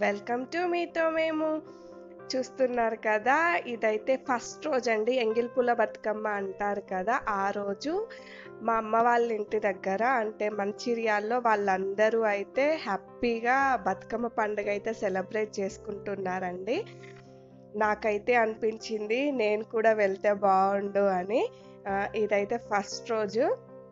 welcome to మీతో మేము చూస్తున్నారు కదా ఇదైతే ఫస్ట్ రోజు అండి ఎంగిల్పుల బతుకమ్మ అంటారు కదా ఆ రోజు మా అమ్మ వాళ్ళ ఇంటి దగ్గర అంటే మంచిర్యాల్లో వాళ్ళందరూ అయితే హ్యాపీగా బతుకమ్మ పండుగ అయితే సెలబ్రేట్ చేసుకుంటున్నారండి నాకైతే అనిపించింది నేను కూడా వెళ్తే బాగుండు అని ఆ, ఇదైతే ఫస్ట్ రోజు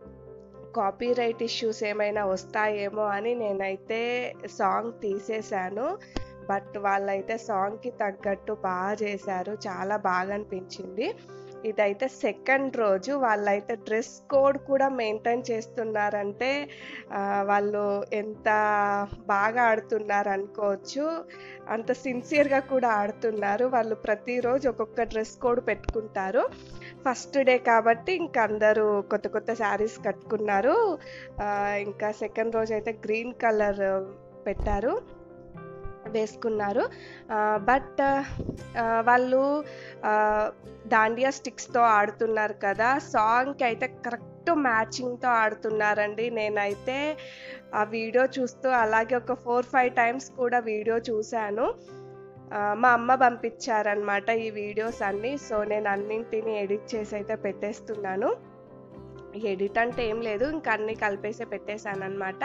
కాపీరైట్ ఇష్యూస్ ఏమైనా వస్తాయేమో అని నేనైతే సాంగ్ తీసేశాను బట్ వాళ్ళైతే సాంగ్కి తగ్గట్టు బాగా చేశారు చాలా బాగా అనిపించింది ఇదైతే సెకండ్ రోజు వాళ్ళైతే డ్రెస్ కోడ్ కూడా మెయింటైన్ చేస్తున్నారంటే ఆ, వాళ్ళు ఎంత బాగా ఆడుతున్నారు అనుకోవచ్చు అంత సిన్సియర్గా కూడా ఆడుతున్నారు వాళ్ళు ప్రతిరోజు ఒక్కొక్క డ్రెస్ కోడ్ పెట్టుకుంటారు ఫస్ట్ డే కాబట్టి ఇంకా అందరూ కొత్త కొత్త శారీస్ కట్టుకున్నారు ఆ, ఇంకా సెకండ్ రోజు అయితే గ్రీన్ కలర్ పెట్టారు వేసుకున్నారు బట్ వాళ్ళు ఆ, దాండియా స్టిక్స్తో ఆడుతున్నారు కదా సాంగ్కి అయితే కరెక్ట్ మ్యాచింగ్తో ఆడుతున్నారండి నేనైతే ఆ వీడియో చూస్తూ అలాగే ఒక ఫోర్ ఫైవ్ టైమ్స్ కూడా వీడియో చూశాను ఆ, మా అమ్మ పంపించారనమాట ఈ వీడియోస్ అన్నీ సో నేను అన్నింటిని ఎడిట్ చేసి అయితే పెట్టేస్తున్నాను ఎడిట్ అంటే ఏం లేదు ఇంకా అన్నీ కలిపేసి పెట్టేశాను అనమాట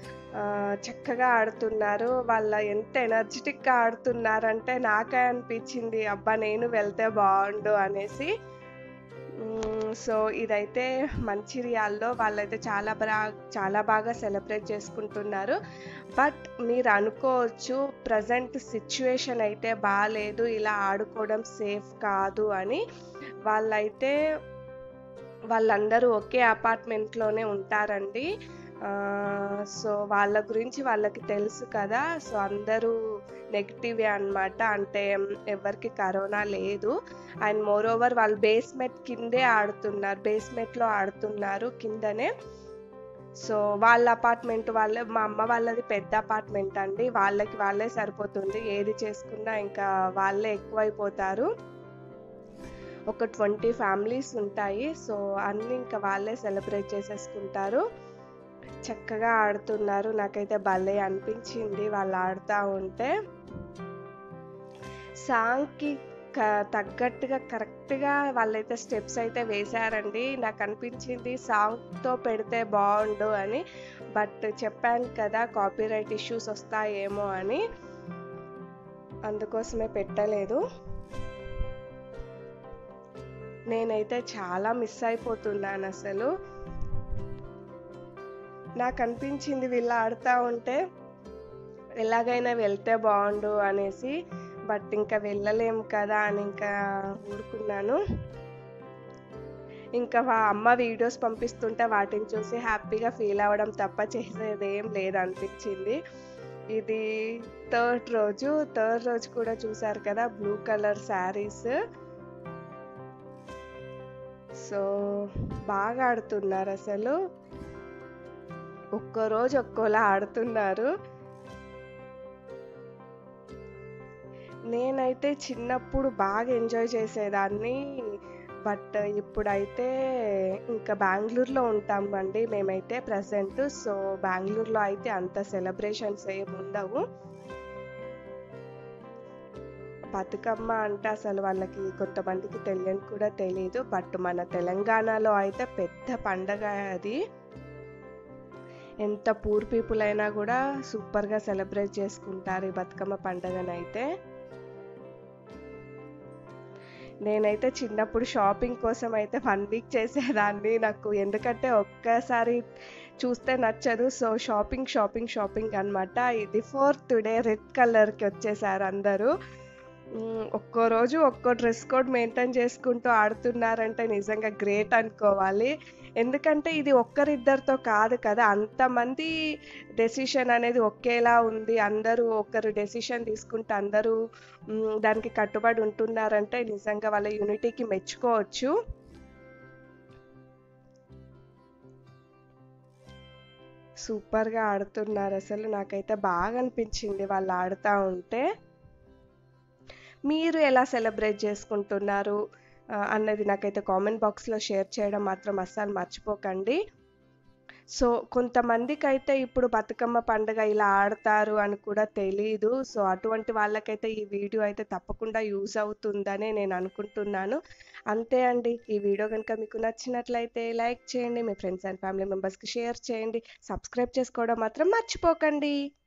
చక్కగా ఆడుతున్నారు వాళ్ళ ఎంత ఎనర్జెటిక్గా ఆడుతున్నారంటే నాకే అనిపించింది అబ్బా నేను వెళ్తే బాగుండు అనేసి మ్మ్, సో ఇదైతే మంచిర్యాల్లో వాళ్ళైతే చాలా బాగా చాలా బాగా సెలబ్రేట్ చేసుకుంటున్నారు బట్ మీరు అనుకోవచ్చు ప్రజెంట్ సిచ్యువేషన్ అయితే బాగాలేదు ఇలా ఆడుకోవడం సేఫ్ కాదు అని వాళ్ళైతే వాళ్ళందరూ ఒకే అపార్ట్మెంట్లోనే ఉంటారండి ఆ, సో వాళ్ళ గురించి వాళ్ళకి తెలుసు కదా సో అందరూ నెగిటివే అన్నమాట అంటే ఎవరికి కరోనా లేదు అండ్ మోర్ ఓవర్ వాళ్ళు బేస్మెంట్ కిందే ఆడుతున్నారు బేస్మెంట్లో ఆడుతున్నారు కిందనే సో వాళ్ళ అపార్ట్మెంట్ వాళ్ళ మా అమ్మ వాళ్ళది పెద్ద అపార్ట్మెంట్ అండి వాళ్ళకి వాళ్ళే సరిపోతుంది ఏది చేసుకున్నా ఇంకా వాళ్ళే ఎక్కువైపోతారు ఒక ట్వంటీ ఫ్యామిలీస్ ఉంటాయి సో అన్నీ ఇంకా వాళ్ళే సెలబ్రేట్ చేసేసుకుంటారు చక్కగా ఆడుతున్నారు నాకైతే భలే అనిపించింది వాళ్ళు ఆడుతూ ఉంటే సాంగ్కి క తగ్గట్టుగా కరెక్ట్గా వాళ్ళైతే స్టెప్స్ అయితే వేశారండి నాకు అనిపించింది సాంగ్తో పెడితే బాగుండు అని బట్ చెప్పాను కదా కాపీరైట్ ఇష్యూస్ వస్తాయేమో అని అందుకోసమే పెట్టలేదు నేనైతే చాలా మిస్ అయిపోతున్నాను అసలు నాకు అనిపించింది వీళ్ళు ఆడుతూ ఉంటే ఎలాగైనా వెళ్తే బాగుండు అనేసి బట్ ఇంకా వెళ్ళలేము కదా అని ఇంకా ఊరుకున్నాను ఇంకా వా అమ్మ వీడియోస్ పంపిస్తుంటే వాటిని చూసి హ్యాపీగా ఫీల్ అవ్వడం తప్ప చేసేది ఏం లేదనిపించింది ఇది థర్డ్ రోజు థర్డ్ రోజు కూడా చూసారు కదా బ్లూ కలర్ శారీస్ సో బాగా ఆడుతున్నారు అసలు ఒక్కో రోజు ఒక్కోలా ఆడుతున్నారు నేనైతే చిన్నప్పుడు బాగా ఎంజాయ్ చేసేదాన్ని బట్ ఇప్పుడైతే ఇంకా బెంగళూరులో ఉంటామండి మేమైతే ప్రజెంట్ సో బెంగళూరులో అయితే అంత సెలబ్రేషన్స్ ఏమి ఉండవు బతుకమ్మ అంటే అసలు వాళ్ళకి కొంతమందికి తెలియని కూడా తెలియదు బట్ మన తెలంగాణలో అయితే పెద్ద పండగ అది ఎంత పూర్ పీపుల్ అయినా కూడా సూపర్గా సెలబ్రేట్ చేసుకుంటారు ఈ బతుకమ్మ పండగనైతే నేనైతే చిన్నప్పుడు షాపింగ్ కోసం అయితే వన్ వీక్ చేసేదాన్ని నాకు ఎందుకంటే ఒక్కసారి చూస్తే నచ్చదు సో షాపింగ్ షాపింగ్ షాపింగ్ అనమాట ఇది ఫోర్త్ డే రెడ్ కలర్కి వచ్చేసారు అందరూ మ్, ఒక్కో రోజు ఒక్కో డ్రెస్ కోడ్ మెయింటైన్ చేసుకుంటూ ఆడుతున్నారంటే నిజంగా గ్రేట్ అనుకోవాలి ఎందుకంటే ఇది ఒక్కరిద్దరితో కాదు కదా అంతమంది డెసిషన్ అనేది ఒకేలా ఉంది అందరూ ఒకరు డెసిషన్ తీసుకుంటే అందరూ మ్, దానికి కట్టుబడి ఉంటున్నారంటే నిజంగా వాళ్ళ యూనిటీకి మెచ్చుకోవచ్చు సూపర్గా ఆడుతున్నారు అసలు నాకైతే బాగా అనిపించింది వాళ్ళు ఆడుతూ ఉంటే మీరు ఎలా సెలబ్రేట్ చేసుకుంటున్నారు ఆ, అన్నది నాకైతే కామెంట్ బాక్స్లో షేర్ చేయడం మాత్రం అస్సలు మర్చిపోకండి సో కొంతమందికైతే ఇప్పుడు బతుకమ్మ పండుగ ఇలా ఆడతారు అని కూడా తెలీదు సో అటువంటి వాళ్ళకైతే ఈ వీడియో అయితే తప్పకుండా యూజ్ అవుతుందనే నేను అనుకుంటున్నాను అంతే అండి ఈ వీడియో కనుక మీకు నచ్చినట్లయితే లైక్ చేయండి మీ ఫ్రెండ్స్ అండ్ ఫ్యామిలీ మెంబర్స్కి షేర్ చేయండి సబ్స్క్రైబ్ చేసుకోవడం మాత్రం మర్చిపోకండి